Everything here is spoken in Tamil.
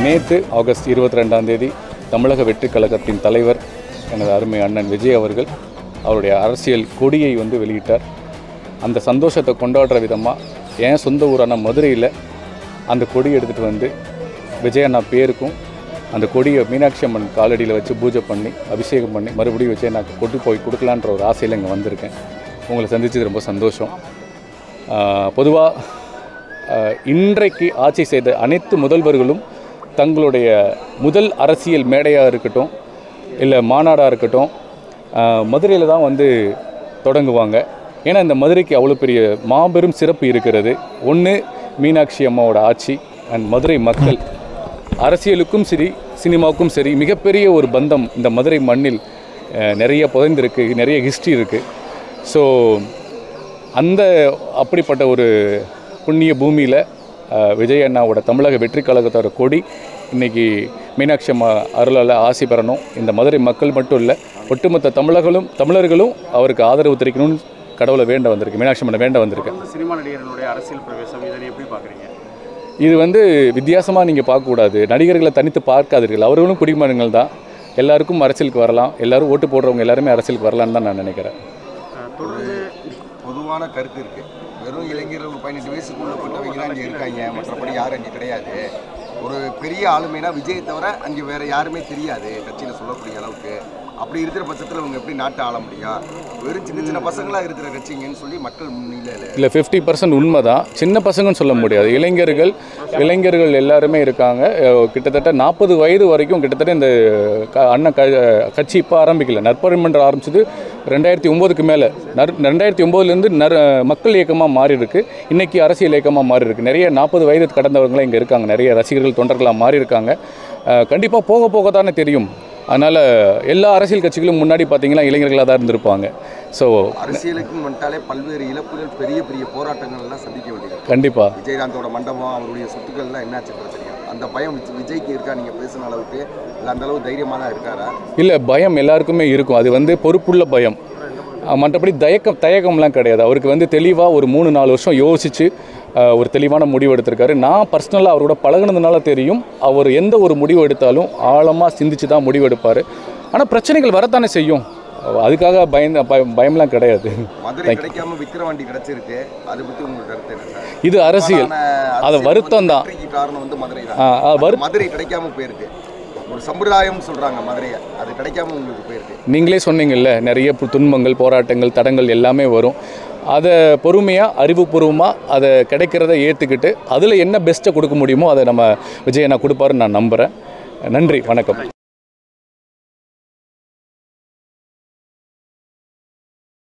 நேற்று ஆகஸ்ட் இருபத்தி ரெண்டாம் தேதி தமிழக வெற்றி கழகத்தின் தலைவர் எனது அருமை அண்ணன் விஜய் அவர்கள் அவருடைய அரசியல் கொடியை வந்து வெளியிட்டார் அந்த சந்தோஷத்தை கொண்டாடுற விதமாக என் சொந்த ஊரான மதுரையில் அந்த கொடி எடுத்துகிட்டு வந்து விஜய் அண்ணா பேருக்கும் அந்த கொடியை மீனாட்சி அம்மன் காலடியில் வச்சு பூஜை பண்ணி அபிஷேகம் பண்ணி மறுபடியும் விஜய் அண்ணாக்கு கொண்டு போய் கொடுக்கலான்ற ஒரு ஆசையில் இங்கே வந்திருக்கேன் உங்களை சந்திச்சது ரொம்ப சந்தோஷம் பொதுவாக இன்றைக்கு ஆட்சி செய்த அனைத்து முதல்வர்களும் தங்களுடைய முதல் அரசியல் மேடையாக இருக்கட்டும் இல்லை மாநாடாக இருக்கட்டும் மதுரையில் தான் வந்து தொடங்குவாங்க ஏன்னா இந்த மதுரைக்கு அவ்வளோ பெரிய மாபெரும் சிறப்பு இருக்கிறது ஒன்று மீனாட்சி அம்மாவோட ஆட்சி அண்ட் மதுரை மக்கள் அரசியலுக்கும் சரி சினிமாவுக்கும் சரி மிகப்பெரிய ஒரு பந்தம் இந்த மதுரை மண்ணில் அஹ், நிறைய புதைந்திருக்கு நிறைய ஹிஸ்ட்ரி இருக்குது ஸோ அந்த அப்படிப்பட்ட ஒரு புண்ணிய பூமியில் விஜய் அண்ணாவோட தமிழக வெற்றி கழகத்தோட கொடி இன்னைக்கு மீனாட்சி அம்மா அருளால் ஆசி பெறணும் இந்த மதுரை மக்கள் மட்டும் இல்லை ஒட்டுமொத்த தமிழர்களும் தமிழர்களும் அவருக்கு ஆதரவு தெரிவிக்கணும்னு கடவுளை வேண்ட வந்திருக்கு மீனாட்சி அம்மனை வேண்ட வந்திருக்கு தொடர்ந்து சினிமா நடிகர்களுடைய அரசியல் பிரவேசம் இதனை எப்படி பார்க்குறீங்க இது வந்து வித்தியாசமாக நீங்கள் பார்க்கக்கூடாது நடிகர்களை தனித்து பார்க்காதீர்கள் அவர்களும் குடிமகன்கள் தான் எல்லாருக்கும் அரசியலுக்கு வரலாம் எல்லாரும் ஓட்டு போடுறவங்க எல்லாருமே அரசியலுக்கு வரலான்னு தான் நான் நினைக்கிறேன் தொடர்ந்து பொதுவான கருத்து இருக்கு வெறும் இளைஞர்கள் ஒரு பதினெட்டு வயசுக்குள்ளப்பட்டவங்க தான் இங்கே இருக்காங்க மற்றபடி யாரும் அங்கே கிடையாது ஒரு பெரிய ஆளுமைனா விஜயை தவிர அங்கே வேற யாருமே தெரியாது கட்சியில் சொல்லக்கூடிய அளவுக்கு அப்படி இருக்கிற பட்சத்தில் இவங்க எப்படி நாட்டை ஆள முடியும் வெறும் சின்ன சின்ன பசங்களா இருக்கிற கட்சிங்கன்னு சொல்லி மக்கள் முன்னிலையில் இல்லை ஃபிஃப்டி பர்சன்ட் உண்மை தான் சின்ன பசங்கன்னு சொல்ல முடியாது இளைஞர்கள் இளைஞர்கள் எல்லாருமே இருக்காங்க அஹ் கிட்டத்தட்ட நாற்பது வயது வரைக்கும் கிட்டத்தட்ட இந்த க அண்ணன் க கட்சி இப்போ ஆரம்பிக்கல நற்பரிமன்றம் ஆரம்பிச்சது ரெண்டாயிரத்தி ஒம்போதுக்கு மேலே நர் ரெண்டாயிரத்தி ஒம்போதுலேருந்து நர் மக்கள் இயக்கமாக மாறி இருக்கு இன்னைக்கு அரசியல் இயக்கமாக மாறி இருக்கு நிறைய நாற்பது வயது கடந்தவங்களாம் இங்கே இருக்காங்க நிறைய ரசிகர்கள் தொண்டர்களாக மாறி இருக்காங்க கண்டிப்பாக போக போக தானே தெரியும் அதனால் எல்லா அரசியல் கட்சிகளும் முன்னாடி பார்த்தீங்கன்னா இளைஞர்களாக தான் இருந்திருப்பாங்க ஸோ அரசியலுக்குன்னு வந்துட்டாலே பல்வேறு இழப்புகள் பெரிய பெரிய போராட்டங்கள் எல்லாம் சந்திக்க வேண்டியது கண்டிப்பாக விஜயகாந்தோட மண்டபம் அவருடைய சொத்துக்கள்லாம் என்னாச்சுன்றது தெரியும் அந்த பயம் விஜ- விஜய்க்கு இருக்கா நீங்கள் பேசின அளவுக்கு இல்லை அந்த அளவு தைரியமாக தான் இருக்காரா இல்லை பயம் எல்லாருக்குமே இருக்கும் அது வந்து பொறுப்புள்ள பயம் அஹ் மற்றபடி தயக்கம் தயக்கம்லாம் கிடையாது அவருக்கு வந்து தெளிவாக ஒரு மூணு நாலு வருஷம் யோசித்து ஒரு தெளிவான முடிவு எடுத்திருக்காரு நான் பர்சனலாக அவரோட பழகுனதுனால தெரியும் அவர் எந்த ஒரு முடிவு எடுத்தாலும் ஆழமாக சிந்திச்சு தான் முடிவு எடுப்பார் ஆனால் பிரச்சனைகள் வரத்தானே செய்யும் அதுக்காக பயந்த பயம் பயம்லாம் கிடையாது மதுரை கிடைக்காம விக்கிரவாண்டி கிடைச்சிருக்கு அதை பற்றி உங்களுக்கு கருத்து என்ன சார் இது அரசியல் பெரும்பாலான அது அரசியல் வருத்தம் தான் வெற்றிக்கு காரணம் வந்து மதுரை ஆ, ஆ, தான் வரு- மதுரை கிடைக்காம போயிருக்கு ஒரு சம்பிரதாயம் சொல்றாங்க மதுரையை அது கிடைக்காம உங்களுக்கு போயிருக்கு நீங்களே சொன்னீங்கல்ல நிறைய பு- துன்பங்கள் போராட்டங்கள் தடங்கள் எல்லாமே வரும் அதை பொறுமையாக அறிவுபூர்வமாக அதை கிடைக்கிறத ஏற்றுக்கிட்டு அதில் என்ன பெஸ்ட்டை கொடுக்க முடியுமோ அதை நம்ம விஜய் நான் கொடுப்பாருன்னு நான் நம்புகிறேன் நன்றி வணக்கம்